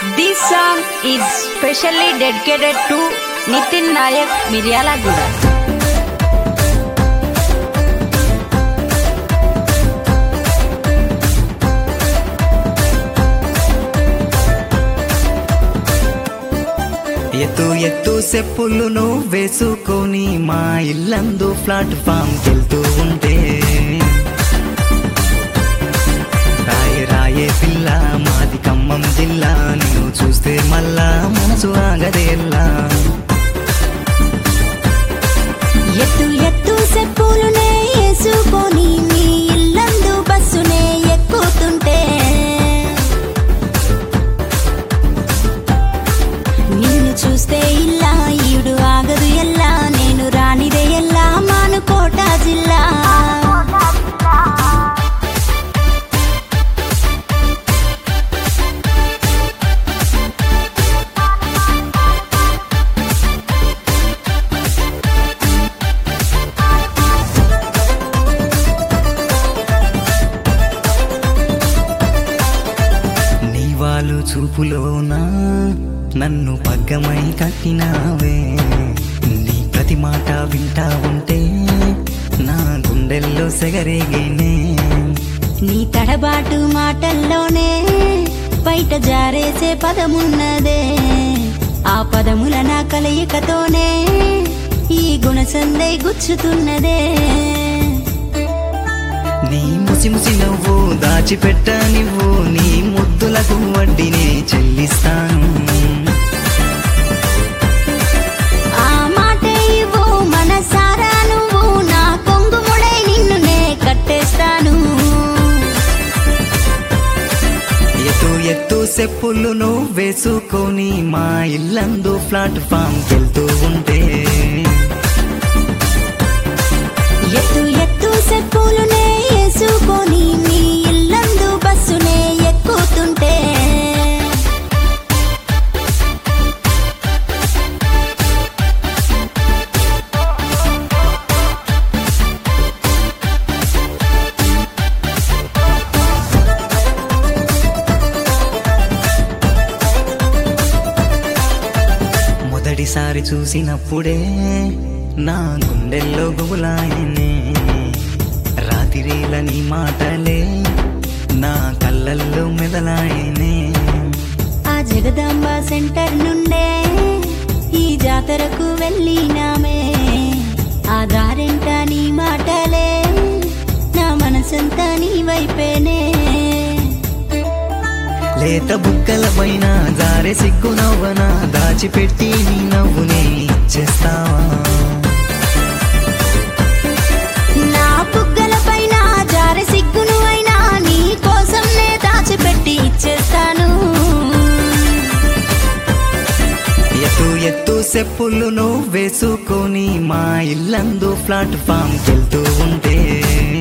This song is specially dedicated to Nitin Nayak Miryalaguda. ఎత్తు ఎత్తు చెప్పులు నువ్వు వేసుకొని మా ఇల్లందు ప్లాట్ఫామ్ కెళ్తూ ఉంటే రాయే రాయే పిల్ల మాది ఖమ్మం జిల్లా నేను చూస్తే మళ్ళా మనసు ఆగదేల్లా ఎత్తు ఎత్తు చెప్పులునే వేసుకొని మీ ఇల్లందు బస్సునే ఎక్కుతుంటే నిన్ను చూస్తే ఇల్లా ఈడు ఆగదు ఎల్లా నేను రానిదే ఎల్లా మానుకోట జిల్లా నీ వాళ్ళు చూపులోనా నన్ను పగ్గమై కట్టినావే నీ ప్రతి మాట వింటా ఉంటే నా గుండెల్లో సెగరేగేనే నీ తడబాటు మాటల్లోనే బయట జారేసే పదమున్నదే ఆ పదముల నా కలయికతోనే ఈ గుణసందే గుచ్చుతున్నదే నీ ముసి ముసి నవ్వు దాచిపెట్ట నువ్వు నీ ముద్దులకు వడ్డీనే చెల్లిస్తాను ఆ మాటే ఇవ్వు మనసారా నువ్వు నా కొంగు ముడై నిన్ను నే కట్టేస్తాను ఎత్తు ఎత్తు చెప్పులు నువ్వు వేసుకొని మా ఇల్లందు ప్లాట్ఫామ్ కెళ్తూ ఉంటే ఎత్తు ఎత్తు చెప్పులునే వేసుకొని మీ ఇల్లందు బస్సునే ఎక్కుతుంటే మొదటిసారి చూసినప్పుడే నా గుండెల్లో గుబులాయనే రాతిరేల నీ మాటలే నా కళ్ళల్లో మెదలాయనే ఆ జగదాంబ సెంటర్ నుండే ఈ జాతరకు వెళ్ళినామే ఆ దారెంట నీ మాటలే నా మనసంతా నీ వైపేనే లేత బుక్కల పైన జారె సిగ్గు నవ్వన దాచిపెట్టి నీ నవ్వునే ఇచ్చేస్తావా నా బుగ్గల పైన జార సిగ్గును అయినా నీ కోసం నే దాచిపెట్టి ఇచ్చేస్తాను ఎత్తు ఎత్తు చెప్పులు నువ్వు వేసుకొని మా ఇల్లందు ప్లాట్ఫామ్ కెళ్తూ ఉంటే